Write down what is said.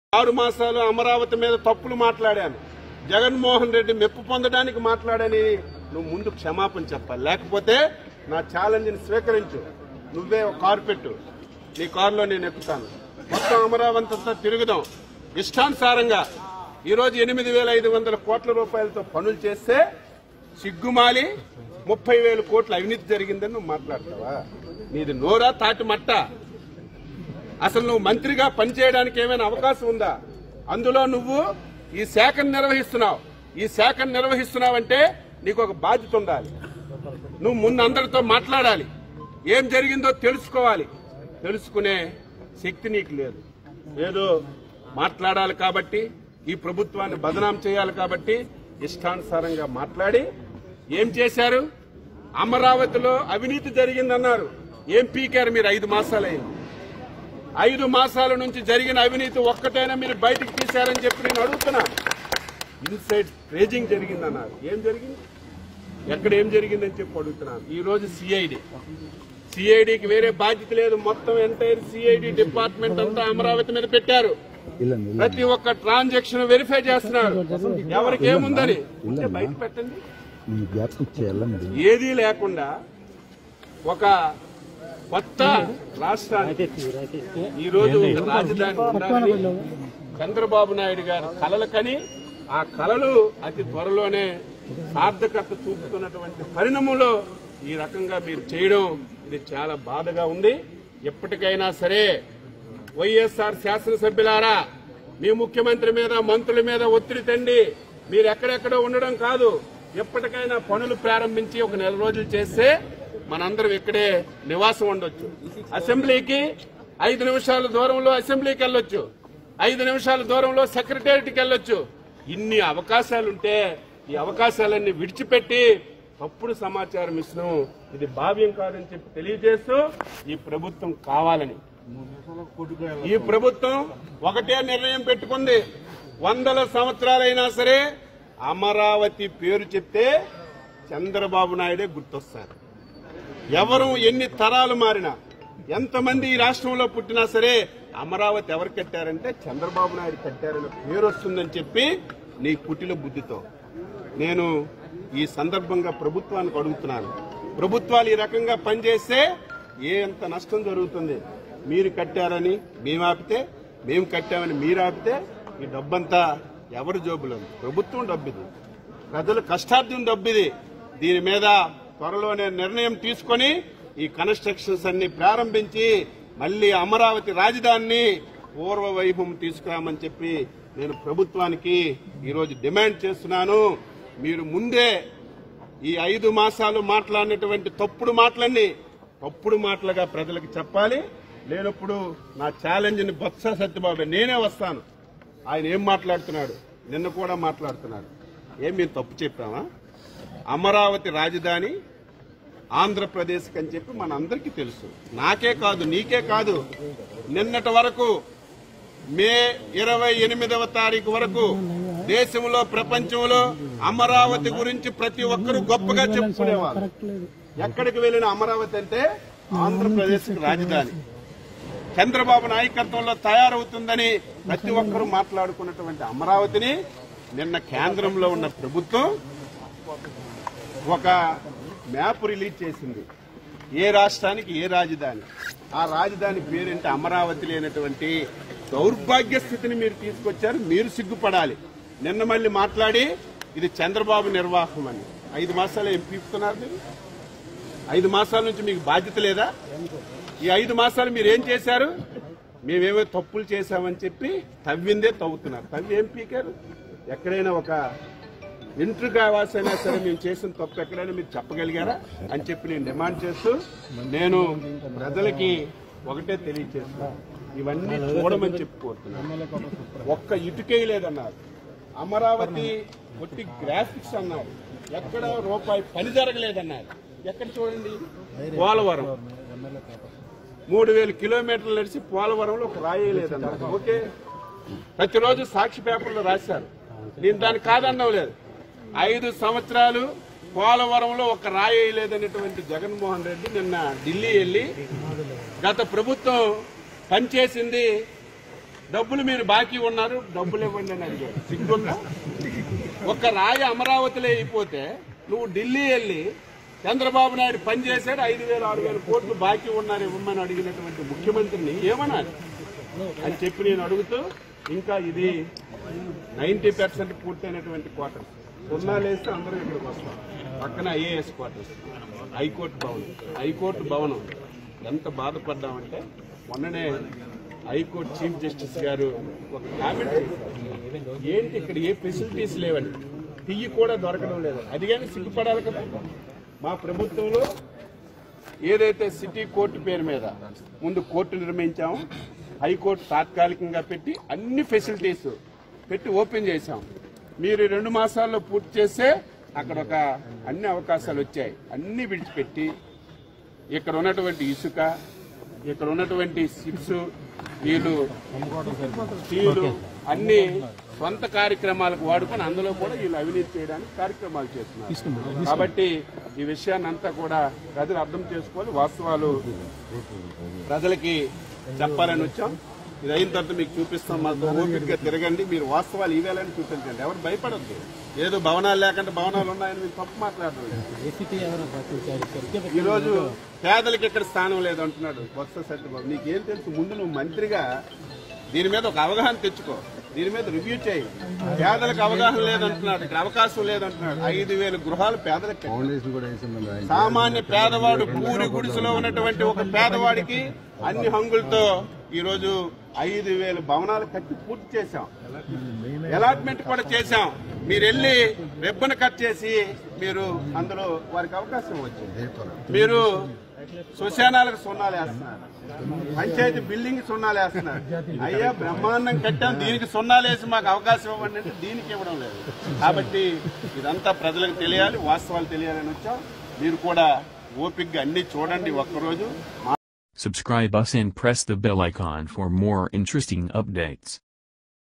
ఆరు మాసాలు అమరావతి మీద తప్పులు మాట్లాడాను జగన్మోహన్ రెడ్డి మెప్పు పొందడానికి మాట్లాడని నువ్వు ముందు క్షమాపణ చెప్పాలి లేకపోతే నా ఛాలెంజ్ని స్వీకరించు నువ్వే ఒక కారు పెట్టు నీ కారులో నేను ఎక్కుతాను మొత్తం అమరావతి అంతా తిరుగుదాం ఇష్టానుసారంగా ఈరోజు ఎనిమిది వేల ఐదు వందల కోట్ల రూపాయలతో పనులు చేస్తే సిగ్గుమాలి ముప్పై వేల కోట్ల అవినీతి జరిగిందని నువ్వు మాట్లాడతావా నీది నోరా తాటి మట్ట అసలు నువ్వు మంత్రిగా పనిచేయడానికి ఏమైనా అవకాశం ఉందా అందులో నువ్వు ఈ శాఖను నిర్వహిస్తున్నావు ఈ శాఖను నిర్వహిస్తున్నావంటే నీకు ఒక బాధ్యత ఉండాలి నువ్వు ముందు అందరితో మాట్లాడాలి ఏం జరిగిందో తెలుసుకోవాలి తెలుసుకునే శక్తి నీకు లేదు ఏదో మాట్లాడాలి కాబట్టి ఈ ప్రభుత్వాన్ని బదనాం చేయాలి కాబట్టి ఇష్టానుసారంగా మాట్లాడి ఏం చేశారు అమరావతిలో అవినీతి జరిగిందన్నారు ఏం పీకారు మీరు ఐదు మాసాలైంది ఐదు మాసాల నుంచి జరిగిన అవినీతి ఒక్కటైనా మీరు బయటికి తీశారని చెప్పి నేను అడుగుతున్నా ఇన్సైడ్ రేజింగ్ జరిగిందన్నారు ఏం జరిగింది ఎక్కడ ఏం జరిగిందని చెప్పి అడుగుతున్నాను ఈ రోజు సిఐడి సిఐడికి వేరే బాధ్యత లేదు మొత్తం ఎంటైర్ సిఐడి డిపార్ట్మెంట్ అంతా అమరావతి మీద పెట్టారు ఇల్లండి ప్రతి ఒక్క ట్రాన్సాక్షన్ వెరిఫై చేస్తున్నారు ఎవరికి ఏముందని ఉంటే బయట పెట్టండి మీ గ్యాప్ ఇచ్చే వెళ్ళండి ఏదీ లేకుండా ఒక కొత్త రాష్ట్రానికి ఈ రోజు ఒక రాజధాని ఉండాలని చంద్రబాబు నాయుడు గారి కలలు కని ఆ కలలు అతి త్వరలోనే సార్థకత చూపుతున్నటువంటి పరిణామంలో ఈ రకంగా మీరు చేయడం ఇది చాలా బాధగా ఉంది ఎప్పటికైనా సరే వైఎస్ఆర్ శాసనసభ్యులారా మీ ముఖ్యమంత్రి మీద మంత్రుల మీద ఒత్తిడి తండి మీరు ఎక్కడెక్కడో ఉండడం కాదు ఎప్పటికైనా పనులు ప్రారంభించి ఒక నెల రోజులు చేస్తే మనందరం ఇక్కడే నివాసం ఉండొచ్చు అసెంబ్లీకి ఐదు నిమిషాల దూరంలో అసెంబ్లీకి వెళ్ళొచ్చు ఐదు నిమిషాల దూరంలో సెక్రటేరియట్కి వెళ్ళొచ్చు ఇన్ని అవకాశాలుంటే ఈ అవకాశాలన్నీ విడిచిపెట్టి తప్పుడు సమాచారం ఇస్తున్నాం ఇది భావ్యం కాదని చెప్పి తెలియజేస్తూ ఈ ప్రభుత్వం కావాలని ఈ ప్రభుత్వం ఒకటే నిర్ణయం పెట్టుకుంది వందల సంవత్సరాలైనా సరే అమరావతి పేరు చెప్తే చంద్రబాబు నాయుడే గుర్తొస్తారు ఎవరు ఎన్ని తరాలు మారినా ఎంతమంది ఈ రాష్ట్రంలో పుట్టినా సరే అమరావతి ఎవరు కట్టారంటే చంద్రబాబు నాయుడు కట్టారని పేరు వస్తుందని చెప్పి నీ కుటిల బుద్ధితో నేను ఈ సందర్భంగా ప్రభుత్వానికి అడుగుతున్నాను ప్రభుత్వాలు ఈ రకంగా పనిచేస్తే ఏ ఎంత నష్టం జరుగుతుంది మీరు కట్టారని మేము ఆపితే మేము కట్టామని మీరు ఆపితే ఈ డబ్బంతా ఎవరి జోబులో ఉంది? ప్రభుత్వం డబ్బు ఇది ప్రజలు కష్టార్జున డబ్బు ఇది దీని మీద త్వరలోనే నిర్ణయం తీసుకొని ఈ కన్స్ట్రక్షన్స్ అన్ని ప్రారంభించి మళ్ళీ అమరావతి రాజధానిని పూర్వ వైభవం తీసుకురామని చెప్పి నేను ప్రభుత్వానికి ఈరోజు డిమాండ్ చేస్తున్నాను మీరు ముందే ఈ ఐదు మాసాలు మాట్లాడినటువంటి తప్పుడు మాటలన్నీ తప్పుడు మాటలుగా ప్రజలకు చెప్పాలి లేనప్పుడు నా ఛాలెంజ్ని బొత్స సత్యబాబు నేనే వస్తాను ఆయన ఏం మాట్లాడుతున్నాడు నిన్న కూడా మాట్లాడుతున్నాడు ఏం మేము తప్పు చెప్పామా అమరావతి రాజధాని ఆంధ్రప్రదేశ్ అని చెప్పి మనందరికీ తెలుసు నాకే కాదు నీకే కాదు నిన్నటి వరకు మే ఇరవై ఎనిమిదవ తారీఖు వరకు దేశంలో ప్రపంచంలో అమరావతి గురించి ప్రతి ఒక్కరూ గొప్పగా చెప్పుకునేవారు ఎక్కడికి వెళ్ళిన అమరావతి అంటే ఆంధ్రప్రదేశ్ రాజధాని చంద్రబాబు నాయకత్వంలో తయారవుతుందని ప్రతి ఒక్కరూ మాట్లాడుకున్నటువంటి అమరావతిని నిన్న కేంద్రంలో ఉన్న ప్రభుత్వం ఒక మ్యాప్ రిలీజ్ చేసింది ఏ రాష్ట్రానికి ఏ రాజధాని ఆ రాజధాని పేరేంటి అమరావతి లేనటువంటి దౌర్భాగ్య స్థితిని మీరు తీసుకొచ్చారు మీరు సిగ్గుపడాలి నిన్న మళ్ళీ మాట్లాడి ఇది చంద్రబాబు నిర్వాహం అని ఐదు మాసాలు ఏం పీపుతున్నారు మీరు ఐదు మాసాల నుంచి మీకు బాధ్యత లేదా ఈ ఐదు మాసాలు మీరు ఏం చేశారు మేమేమో తప్పులు చేశామని చెప్పి తవ్విందే తవ్వుతున్నారు తవ్వి ఏం పీకారు ఎక్కడైనా ఒక ఇంటర్ వాసైనా సరే మేము చేసిన తప్పు ఎక్కడైనా మీరు చెప్పగలిగారా అని చెప్పి నేను డిమాండ్ చేస్తూ నేను ప్రజలకి ఒకటే తెలియచేస్తున్నాను ఇవన్నీ చూడమని చెప్పి కోరుతున్నాను ఒక్క ఇటుకే లేదన్నారు అమరావతి ఒట్టి గ్రాఫిక్స్ అన్నారు ఎక్కడ రూపాయి పని జరగలేదన్నారు ఎక్కడ చూడండి పోలవరం మూడు వేల కిలోమీటర్లు నడిచి పోలవరంలో ఒక రాయి లేదన్నారు ఓకే ప్రతిరోజు సాక్షి పేపర్లో రాశారు నేను దాన్ని కాదన్నాం లేదు ఐదు సంవత్సరాలు పోలవరంలో ఒక రాయి లేదనేటువంటి జగన్మోహన్ రెడ్డి నిన్న ఢిల్లీ వెళ్ళి గత ప్రభుత్వం పనిచేసింది డబ్బులు మీరు బాకీ ఉన్నారు డబ్బులు ఇవ్వండి అని అడిగాడు సిగ్గుందా ఒక రాయి అమరావతిలో అయిపోతే నువ్వు ఢిల్లీ వెళ్ళి చంద్రబాబు నాయుడు పని చేశాడు ఐదు వేలు ఆరు వేల కోట్లు బాకీ ఉన్నారు ఇవ్వమని అడిగినటువంటి ముఖ్యమంత్రిని ఏమనాలి అని చెప్పి నేను అడుగుతూ ఇంకా ఇది నైన్టీ పర్సెంట్ పూర్తయినటువంటి క్వార్టర్స్ సున్నాలు వేస్తే అందరూ ఇక్కడికి వస్తాం పక్కన ఐఏఎస్ క్వార్టర్స్ హైకోర్టు భవనం హైకోర్టు భవనం ఎంత బాధపడ్డామంటే మొన్ననే హైకోర్టు చీఫ్ జస్టిస్ గారు ఒక కామెంట్ చేశారు ఏంటి ఇక్కడ ఏ ఫెసిలిటీస్ లేవని టీయి కూడా దొరకడం లేదు అది కానీ సిగ్గుపడాలి కదా మా ప్రభుత్వంలో ఏదైతే సిటీ కోర్టు పేరు మీద ముందు కోర్టు నిర్మించామో హైకోర్టు తాత్కాలికంగా పెట్టి అన్ని ఫెసిలిటీస్ పెట్టి ఓపెన్ చేశాం మీరు ఈ రెండు మాసాల్లో పూర్తి చేస్తే అక్కడ ఒక అన్ని అవకాశాలు వచ్చాయి అన్ని విడిచిపెట్టి ఇక్కడ ఉన్నటువంటి ఇసుక ఇక్కడ ఉన్నటువంటి సిప్స్ వీళ్ళు స్టీలు అన్ని సొంత కార్యక్రమాలకు వాడుకొని అందులో కూడా వీళ్ళు అవినీతి చేయడానికి కార్యక్రమాలు చేస్తున్నారు కాబట్టి ఈ విషయాన్ని అంతా కూడా ప్రజలు అర్థం చేసుకోవాలి వాస్తవాలు ప్రజలకి చెప్పాలని వచ్చాం ఇది అయిన తర్వాత మీకు చూపిస్తాం మాతో ఓపికగా తిరగండి మీరు వాస్తవాలు ఈవేళని చూపించండి ఎవరు భయపడద్దు ఏదో భవనాలు లేకుండా భవనాలు ఉన్నాయని మీరు తప్పు మాట్లాడరు ఈ రోజు పేదలకు ఇక్కడ స్థానం లేదు అంటున్నాడు బొత్స సత్యబాబు నీకేం తెలుసు ముందు నువ్వు మంత్రిగా దీని మీద ఒక అవగాహన తెచ్చుకో దీని మీద రివ్యూ చేయి పేదలకు అవగాహన లేదంటున్నాడు ఇక్కడ అవకాశం లేదంటున్నాడు ఐదు వేల గృహాలు పేదలకు కట్టాం. ఫౌండేషన్ కూడా వేసిందండి ఆయన సామాన్య పేదవాడు పూరి గుడిసెలో ఉన్నటువంటి ఒక పేదవాడికి అన్ని హంగులతో ఈ రోజు ఐదు వేల భవనాలు కట్టి పూర్తి చేశాం అలాట్మెంట్ కూడా చేశాం మీరు వెళ్ళి రిబ్బన్ కట్ చేసి మీరు అందులో వారికి అవకాశం వచ్చింది మీరు శ్మశానాలకు సున్నాలు వేస్తున్నారు పంచాయతీ బిల్డింగ్ సున్నాలు వేస్తున్నారు అయ్యా బ్రహ్మాండం కట్టాం దీనికి సున్నాలు వేసి మాకు అవకాశం ఇవ్వండి అంటే దీనికి ఇవ్వడం లేదు కాబట్టి ఇదంతా ప్రజలకు తెలియాలి వాస్తవాలు తెలియాలని వచ్చాం మీరు కూడా ఓపికగా అన్ని చూడండి ఒక్కరోజు Subscribe us and press the bell icon for more interesting updates.